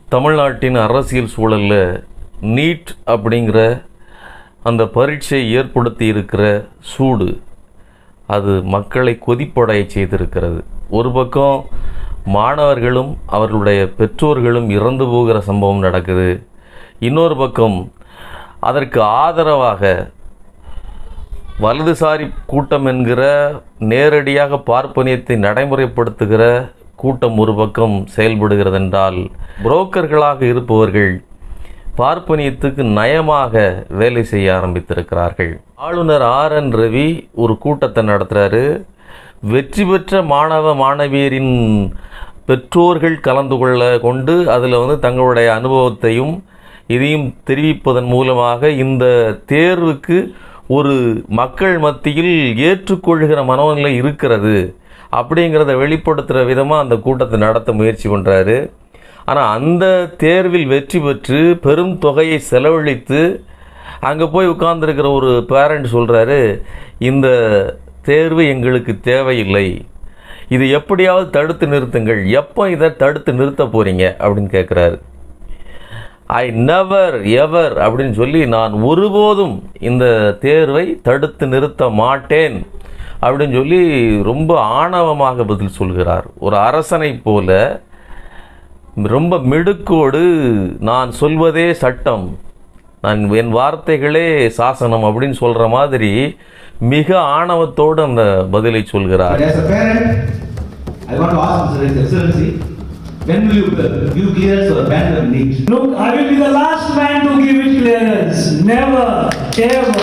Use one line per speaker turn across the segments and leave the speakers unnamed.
தமிழ்நாட்டின் அரசியல் சூழலில் நீட் அப்படிங்கிற அந்த பரீட்சை ஏற்படுத்தி இருக்கிற சூடு அது மக்களை கொதிப்படைய செய்திருக்கிறது ஒரு பக்கம் மாணவர்களும் அவர்களுடைய பெற்றோர்களும் இறந்து போகிற சம்பவம் நடக்குது இன்னொரு பக்கம் அதற்கு ஆதரவாக வலதுசாரி கூட்டம் என்கிற நேரடியாக பார்ப்பனியத்தை நடைமுறைப்படுத்துகிற கூட்டம் ஒரு பக்கம் செயல்படுகிறது என்றால் புரோக்கர்களாக இருப்பவர்கள் பார்ப்பனியத்துக்கு நயமாக வேலை செய்ய ஆரம்பித்திருக்கிறார்கள் ஆளுநர் ஆர் என் ரவி ஒரு கூட்டத்தை நடத்துகிறாரு வெற்றி பெற்ற மாணவ மாணவியரின் பெற்றோர்கள் கலந்து கொள்ள கொண்டு அதில் வந்து தங்களுடைய அனுபவத்தையும் இதையும் தெரிவிப்பதன் மூலமாக இந்த தேர்வுக்கு ஒரு மக்கள் மத்தியில் ஏற்றுக்கொள்கிற மனநிலை இருக்கிறது அப்படிங்கிறத வெளிப்படுத்துகிற விதமாக அந்த கூட்டத்தை நடத்த முயற்சி பண்ணுறாரு ஆனால் அந்த தேர்வில் வெற்றி பெற்று பெரும் தொகையை செலவழித்து அங்கே போய் உட்கார்ந்துருக்கிற ஒரு பேரண்ட் சொல்கிறாரு இந்த தேர்வு எங்களுக்கு தேவையில்லை இது எப்படியாவது தடுத்து நிறுத்துங்கள் எப்போ இதை தடுத்து நிறுத்த போகிறீங்க அப்படின்னு கேட்குறாரு ஐ நெவர் எவர் அப்படின்னு சொல்லி நான் ஒருபோதும் இந்த தேர்வை தடுத்து நிறுத்த மாட்டேன் அப்படின்னு சொல்லி ரொம்ப ஆணவமாக பதில் சொல்கிறார் ஒரு அரசனைப் போல ரொம்ப மிடுக்கோடு நான் சொல்வதே சட்டம் நான் என் வார்த்தைகளே சாசனம் அப்படின்னு சொல்கிற மாதிரி மிக ஆணவத்தோடு அந்த பதிலை சொல்கிறார்
But as a parent, I want to ask Mr. His Excellency, when will you give clearance or abandon NEET?
Look, I will be the last man to give it clearance. Never, ever.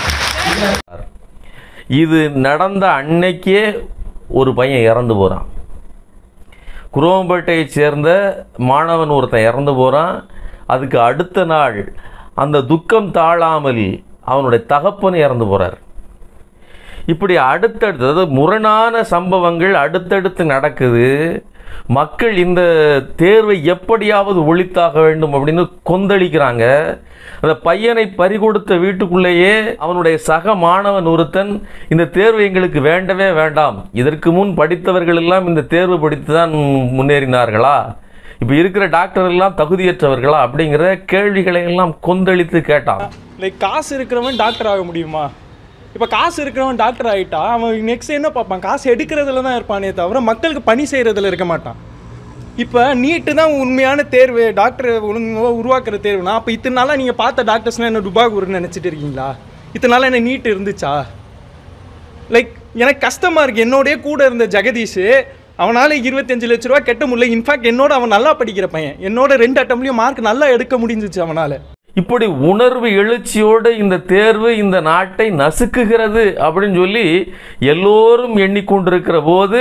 இது நடந்த அன்னைக்கே ஒரு பையன் இறந்து போகிறான் குரோம்பேட்டையை சேர்ந்த மாணவன் ஒருத்தன் இறந்து போகிறான் அதுக்கு அடுத்த நாள் அந்த துக்கம் தாழாமல் அவனுடைய தகப்பன் இறந்து போகிறார் இப்படி அடுத்தடுத்து அதாவது முரணான சம்பவங்கள் அடுத்தடுத்து நடக்குது மக்கள் இந்த தேர்வை எப்படியாவது ஒழித்தாக வேண்டும் அப்படின்னு கொந்தளிக்கிறாங்க அந்த பையனை பறிகொடுத்த வீட்டுக்குள்ளேயே அவனுடைய சக மாணவன் ஒருத்தன் இந்த தேர்வு எங்களுக்கு வேண்டவே வேண்டாம் இதற்கு முன் படித்தவர்கள் எல்லாம் இந்த தேர்வு படித்து தான் முன்னேறினார்களா இப்போ இருக்கிற டாக்டர் எல்லாம் தகுதியற்றவர்களா அப்படிங்கிற கேள்விகளை எல்லாம் கொந்தளித்து கேட்டான்
லைக் காசு இருக்கிறவன் டாக்டர் ஆக முடியுமா இப்போ காசு இருக்கிறவன் டாக்டர் ஆகிட்டா அவன் நெக்ஸ்ட் என்ன பார்ப்பான் காசு எடுக்கிறதுல தான் இருப்பானே தவிர மக்களுக்கு பணி செய்கிறதுல இருக்க மாட்டான் இப்போ நீட்டு தான் உண்மையான தேர்வு டாக்டர் ஒழுங்காக உருவாக்குற தேர்வுனா அப்போ இத்தனை நாளாக நீங்கள் பார்த்த டாக்டர்ஸ்னால் என்ன டுபாகூர்னு நினச்சிட்டு இருக்கீங்களா இத்தனை நாளாக என்ன நீட் இருந்துச்சா லைக் எனக்கு கஷ்டமாக இருக்குது என்னோடய கூட இருந்த ஜெகதீஷ் அவனால் இருபத்தஞ்சு லட்ச ரூபா கெட்ட முடியல இன்ஃபேக்ட் என்னோட அவன் நல்லா படிக்கிற பையன் என்னோட ரெண்டு அட்டம்லையும் மார்க் நல்லா எடுக்க முடிஞ்சிச்சு அவனால்
இப்படி உணர்வு எழுச்சியோடு இந்த தேர்வு இந்த நாட்டை நசுக்குகிறது அப்படின்னு சொல்லி எல்லோரும் எண்ணிக்கொண்டிருக்கிற போது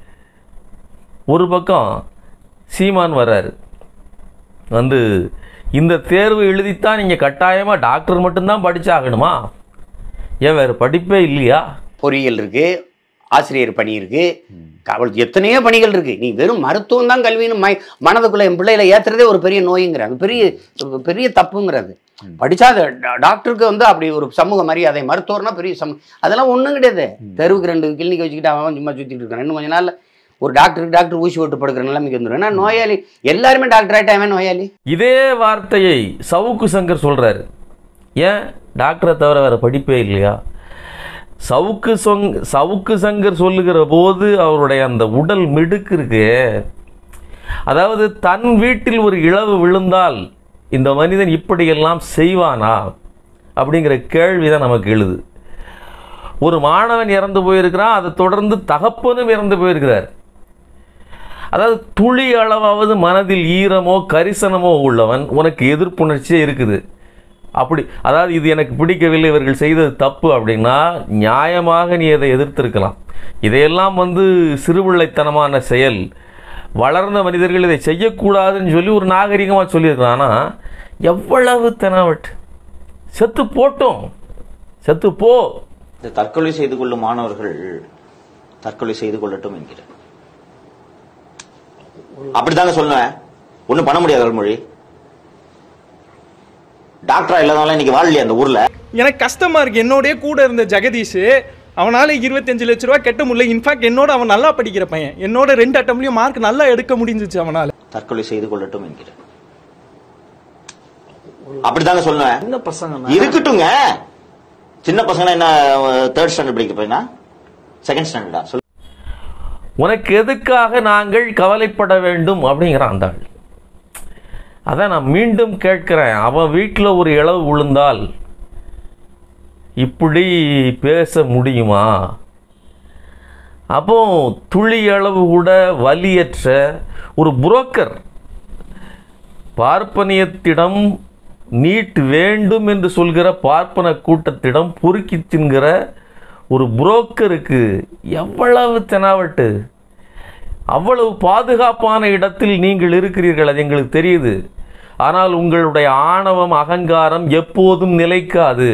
ஒரு பக்கம் சீமான் வர்றாரு வந்து இந்த தேர்வு எழுதித்தான் நீங்கள் கட்டாயமாக டாக்டர் மட்டும்தான் படிச்சாகணுமா ஏன் வேறு படிப்பே இல்லையா
பொறியியல் இருக்கு ஆசிரியர் பணி இருக்கு அவள் எத்தனையோ பணிகள் இருக்கு நீ வெறும் மருத்துவம் தான் கல்வின்னு மை மனதுக்குள்ள என் பிள்ளைகளை ஏத்துறதே ஒரு பெரிய நோய்ங்கிறாங்க பெரிய பெரிய தப்புங்கிறது படிச்சா அது டா- டாக்டருக்கு வந்து அப்படி ஒரு சமூக மரியாதை மருத்துவர்னா பெரிய சமூக அதெல்லாம் ஒன்றும் கிடையாது தெருவுக்கு ரெண்டு கிளினிக் வச்சுக்கிட்டு அவன் சும்மா சுற்றிட்டு இருக்கான் இன்னும் கொஞ்ச நாள்ல ஒரு டாக்டருக்கு டாக்டர் ஊசி ஓட்டு படுக்கிற நிலைமைக்கு வந்துடும் ஏன்னா நோயாளி எல்லாருமே டாக்டர் ஆகிட்டாவே நோயாளி
இதே வார்த்தையை சவுக்கு சங்கர் சொல்றாரு ஏன் டாக்டரை தவிர வேற படிப்பே இல்லையா சவுக்கு சொங் சவுக்கு சங்கர் சொல்லுகிற போது அவருடைய அந்த உடல் மிடுக்கு இருக்கு அதாவது தன் வீட்டில் ஒரு இழவு விழுந்தால் இந்த மனிதன் இப்படியெல்லாம் செய்வானா அப்படிங்கிற கேள்வி தான் நமக்கு எழுது ஒரு மாணவன் இறந்து போயிருக்கிறான் அதை தொடர்ந்து தகப்பனும் இறந்து போயிருக்கிறார் அதாவது துளி அளவாவது மனதில் ஈரமோ கரிசனமோ உள்ளவன் உனக்கு எதிர்ப்புணர்ச்சியே இருக்குது அப்படி அதாவது இது எனக்கு பிடிக்கவில்லை இவர்கள் செய்தது தப்பு அப்படின்னா நியாயமாக நீ அதை எதிர்த்திருக்கலாம் இதையெல்லாம் வந்து சிறுபிள்ளைத்தனமான செயல் வளர்ந்த மனிதர்கள் இதை செய்யக்கூடாதுன்னு சொல்லி ஒரு நாகரிகமாக சொல்லியிருக்கலாம் ஆனால் எவ்வளவு தெனாவட் செத்து போட்டோம் செத்து போ
இந்த தற்கொலை செய்து கொள்ளும் மாணவர்கள் தற்கொலை செய்து கொள்ளட்டும் என்கிறேன் அப்படித்தாங்க சொல்லுவேன் ஒண்ணும் பண்ண முடியாது அருள்மொழி டாக்டரா இல்லாதனால இன்னைக்கு வாழலையே அந்த ஊர்ல
எனக்கு கஷ்டமா இருக்கு என்னோடய கூட இருந்த ஜெகதீஷ் அவனால இருபத்தஞ்சு லட்ச ரூபா கெட்ட முடியல இன்ஃபேக்ட் என்னோட அவன் நல்லா படிக்கிற பையன் என்னோட ரெண்டு அட்டம்லையும் மார்க் நல்லா எடுக்க முடிஞ்சிச்சு அவனால
தற்கொலை செய்து கொள்ளட்டும் என்கிறேன் அப்படிதாங்க சொல்லுவேன்
சின்ன பசங்க
இருக்கட்டுங்க சின்ன பசங்க என்ன தேர்ட் ஸ்டாண்டர்ட் படிக்க போயினா செகண்ட் ஸ்டாண்டர்டா சொல்லு
உனக்கு எதுக்காக நாங்கள் கவலைப்பட வேண்டும் அப்படிங்கிறான் அந்த ஆள் அதான் நான் மீண்டும் கேட்கிறேன் அவன் வீட்டில் ஒரு இளவு விழுந்தால் இப்படி பேச முடியுமா அப்போ துளி அளவு கூட வலியற்ற ஒரு புரோக்கர் பார்ப்பனியத்திடம் நீட் வேண்டும் என்று சொல்கிற பார்ப்பன கூட்டத்திடம் பொறுக்கி தின்கிற ஒரு புரோக்கருக்கு எவ்வளவு தெனாவட்டு அவ்வளவு பாதுகாப்பான இடத்தில் நீங்கள் இருக்கிறீர்கள் அது எங்களுக்கு தெரியுது ஆனால் உங்களுடைய ஆணவம் அகங்காரம் எப்போதும் நிலைக்காது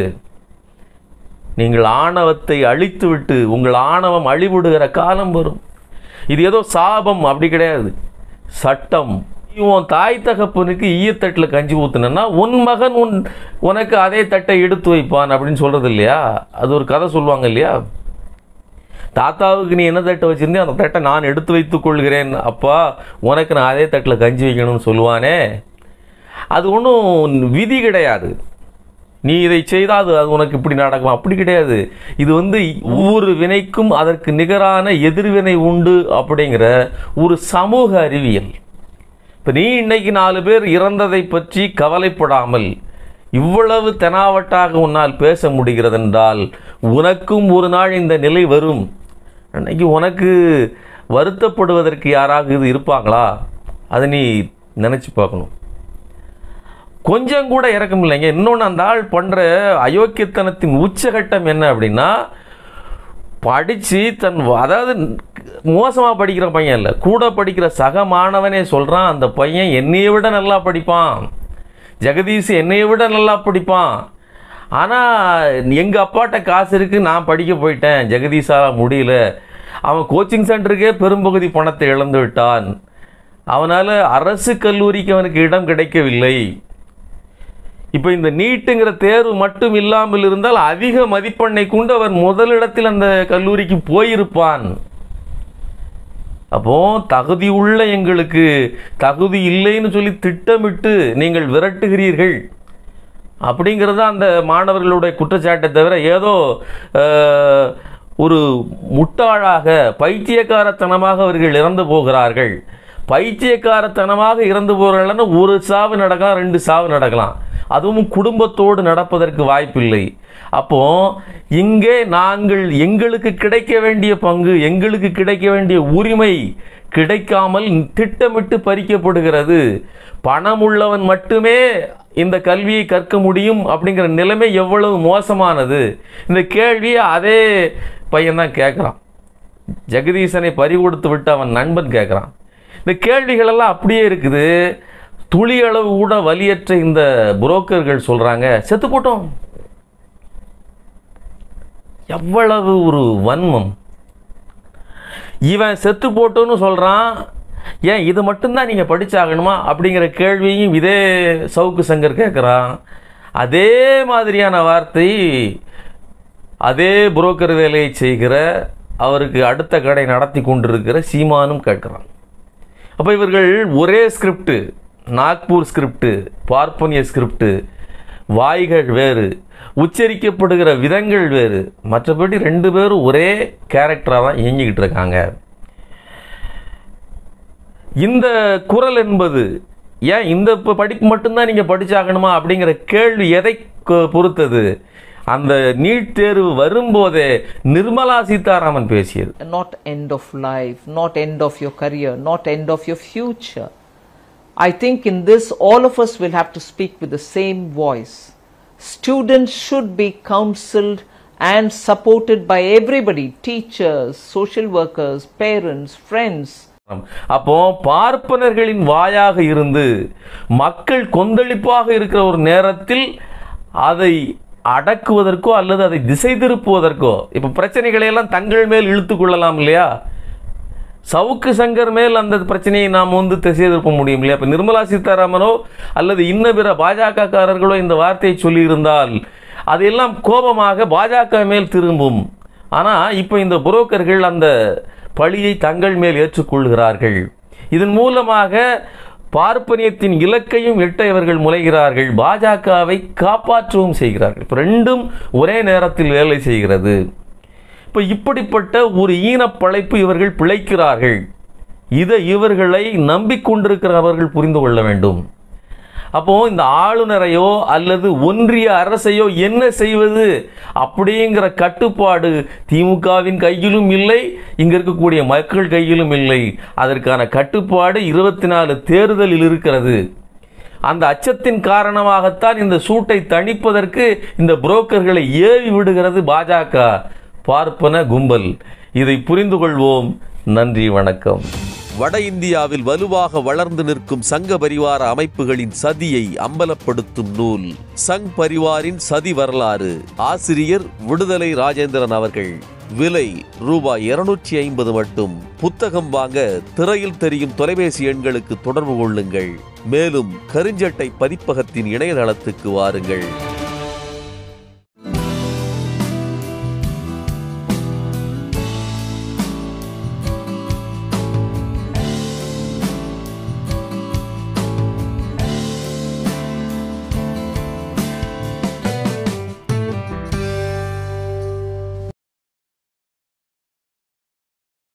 நீங்கள் ஆணவத்தை அழித்துவிட்டு உங்கள் ஆணவம் அழிவிடுகிற காலம் வரும் இது ஏதோ சாபம் அப்படி கிடையாது சட்டம் உன் தாய் தகப்பனுக்கு ஈயத்தட்டில் கஞ்சி ஊத்துனன்னா உன் மகன் உன் உனக்கு அதே தட்டை எடுத்து வைப்பான் அப்படின்னு சொல்றது இல்லையா அது ஒரு கதை சொல்லுவாங்க இல்லையா தாத்தாவுக்கு நீ என்ன தட்டை வச்சிருந்தே அந்த தட்டை நான் எடுத்து வைத்துக் கொள்கிறேன் அப்பா உனக்கு நான் அதே தட்டில் கஞ்சி வைக்கணும்னு சொல்லுவானே அது ஒன்றும் விதி கிடையாது நீ இதை செய்தால் அது அது உனக்கு இப்படி நடக்கும் அப்படி கிடையாது இது வந்து ஒவ்வொரு வினைக்கும் அதற்கு நிகரான எதிர்வினை உண்டு அப்படிங்கிற ஒரு சமூக அறிவியல் இப்போ நீ இன்னைக்கு நாலு பேர் இறந்ததை பற்றி கவலைப்படாமல் இவ்வளவு தெனாவட்டாக உன்னால் பேச முடிகிறது என்றால் உனக்கும் ஒரு நாள் இந்த நிலை வரும் அன்னைக்கு உனக்கு வருத்தப்படுவதற்கு யாராக இது இருப்பாங்களா அதை நீ நினச்சி பார்க்கணும் கொஞ்சம் கூட இறக்கம் இல்லைங்க இன்னொன்று அந்த ஆள் பண்ணுற அயோக்கியத்தனத்தின் உச்சகட்டம் என்ன அப்படின்னா படித்து தன் அதாவது மோசமாக படிக்கிற பையன் இல்லை கூட படிக்கிற சக மாணவனே சொல்கிறான் அந்த பையன் என்னையை விட நல்லா படிப்பான் ஜெகதீஷ் என்னையை விட நல்லா படிப்பான் ஆனால் எங்கள் அப்பாட்ட காசு இருக்குது நான் படிக்க போயிட்டேன் ஜெகதீஷால் முடியல அவன் கோச்சிங் சென்டருக்கே பெரும்பகுதி பணத்தை இழந்து விட்டான் அவனால் அரசு கல்லூரிக்கு அவனுக்கு இடம் கிடைக்கவில்லை இப்போ இந்த நீட்டுங்கிற தேர்வு மட்டும் இல்லாமல் இருந்தால் அதிக மதிப்பெண்ணை கொண்டு அவர் முதலிடத்தில் அந்த கல்லூரிக்கு போயிருப்பான் அப்போ தகுதி உள்ள எங்களுக்கு தகுதி இல்லைன்னு சொல்லி திட்டமிட்டு நீங்கள் விரட்டுகிறீர்கள் அப்படிங்கிறது தான் அந்த மாணவர்களுடைய குற்றச்சாட்டை தவிர ஏதோ அஹ், ஒரு முட்டாளாக பைத்தியக்காரத்தனமாக அவர்கள் இறந்து போகிறார்கள் பைத்தியக்காரத்தனமாக இறந்து போகிறார்கள்னு ஒரு சாவு நடக்கலாம் ரெண்டு சாவு நடக்கலாம் அதுவும் குடும்பத்தோடு நடப்பதற்கு வாய்ப்பில்லை அப்போ இங்கே நாங்கள் எங்களுக்கு கிடைக்க வேண்டிய பங்கு எங்களுக்கு கிடைக்க வேண்டிய உரிமை கிடைக்காமல் திட்டமிட்டு பறிக்கப்படுகிறது பணம் உள்ளவன் மட்டுமே இந்த கல்வியை கற்க முடியும் அப்படிங்கிற நிலைமை எவ்வளவு மோசமானது இந்த கேள்வியை அதே பையன் தான் கேட்குறான் ஜெகதீசனை பறி கொடுத்து விட்டு அவன் நண்பன் கேட்குறான் இந்த கேள்விகளெல்லாம் அப்படியே இருக்குது துளி அளவு கூட வலியற்ற இந்த புரோக்கர்கள் சொல்கிறாங்க செத்து போட்டோம் எவ்வளவு ஒரு வன்மம் இவன் செத்து போட்டோன்னு சொல்கிறான் ஏன் இது மட்டும்தான் நீங்கள் படிச்சாகணுமா அப்படிங்கிற கேள்வியும் இதே சவுக்கு சங்கர் கேட்குறான் அதே மாதிரியான வார்த்தை அதே புரோக்கர் வேலையை செய்கிற அவருக்கு அடுத்த கடை நடத்தி கொண்டிருக்கிற சீமானும் கேட்குறான் அப்போ இவர்கள் ஒரே ஸ்கிரிப்ட் நாக்பூர் ஸ்கிரிப்ட் பார்ப்பனிய ஸ்கிரிப்ட் வாய்கள் வேறு உச்சரிக்கப்படுகிற விதங்கள் வேறு மற்றபடி ரெண்டு பேரும் ஒரே கேரக்டராக தான் இயங்கிக்கிட்டு இருக்காங்க இந்த குரல் என்பது ஏன் இந்த இப்போ படிப்பு மட்டும்தான் நீங்கள் படிச்சாகணுமா அப்படிங்கிற கேள்வி எதை கொ- பொறுத்தது அந்த நீட் தேர்வு வரும்போதே நிர்மலா சீதாராமன் பேசியது
not end of life, not end of your career, not end of your future. I think in this, all of us will have to speak with the same voice. Students should be counseled and supported by everybody teachers, social workers, parents, friends.
அப்போ பார்ப்பனர்களின் வாயாக இருந்து மக்கள் கொந்தளிப்பாக இருக்கிற ஒரு நேரத்தில் அதை அடக்குவதற்கோ அல்லது அதை திசை திருப்புவதற்கோ இப்போ பிரச்சனைகளை எல்லாம் தங்கள் மேல் இழுத்து கொள்ளலாம் இல்லையா சவுக்கு சங்கர் மேல் அந்த பிரச்சனையை நாம் வந்து திசை திருப்ப முடியும் இல்லையா இப்போ நிர்மலா சீதாராமனோ அல்லது இன்ன பிற பாஜக காரர்களோ இந்த வார்த்தையை சொல்லியிருந்தால் அதையெல்லாம் கோபமாக பாஜக மேல் திரும்பும் ஆனால் இப்போ இந்த புரோக்கர்கள் அந்த பழியை தங்கள் மேல் ஏற்றுக்கொள்கிறார்கள் இதன் மூலமாக பார்ப்பனியத்தின் இலக்கையும் எட்ட இவர்கள் முளைகிறார்கள் பாஜகவை காப்பாற்றவும் செய்கிறார்கள் இப்ப ரெண்டும் ஒரே நேரத்தில் வேலை செய்கிறது இப்போ இப்படிப்பட்ட ஒரு ஈனப் பழைப்பு இவர்கள் பிழைக்கிறார்கள் இதை இவர்களை நம்பிக்கொண்டிருக்கிறவர்கள் புரிந்து கொள்ள வேண்டும் அப்போ இந்த ஆளுநரையோ அல்லது ஒன்றிய அரசையோ என்ன செய்வது அப்படிங்கிற கட்டுப்பாடு திமுகவின் கையிலும் இல்லை இங்க இருக்கக்கூடிய மக்கள் கையிலும் இல்லை அதற்கான கட்டுப்பாடு இருபத்தி நாலு தேர்தலில் இருக்கிறது அந்த அச்சத்தின் காரணமாகத்தான் இந்த சூட்டை தணிப்பதற்கு இந்த புரோக்கர்களை ஏவி விடுகிறது பாஜக பார்ப்பன கும்பல் இதை புரிந்து கொள்வோம் நன்றி வணக்கம்
வட இந்தியாவில் வலுவாக வளர்ந்து நிற்கும் சங்க பரிவார அமைப்புகளின் சதியை அம்பலப்படுத்தும் நூல் சங் பரிவாரின் சதி வரலாறு ஆசிரியர் விடுதலை ராஜேந்திரன் அவர்கள் விலை ரூபாய் இருநூற்றி ஐம்பது மட்டும் புத்தகம் வாங்க திரையில் தெரியும் தொலைபேசி எண்களுக்கு தொடர்பு கொள்ளுங்கள் மேலும் கருஞ்சட்டை பதிப்பகத்தின் இணையதளத்துக்கு வாருங்கள்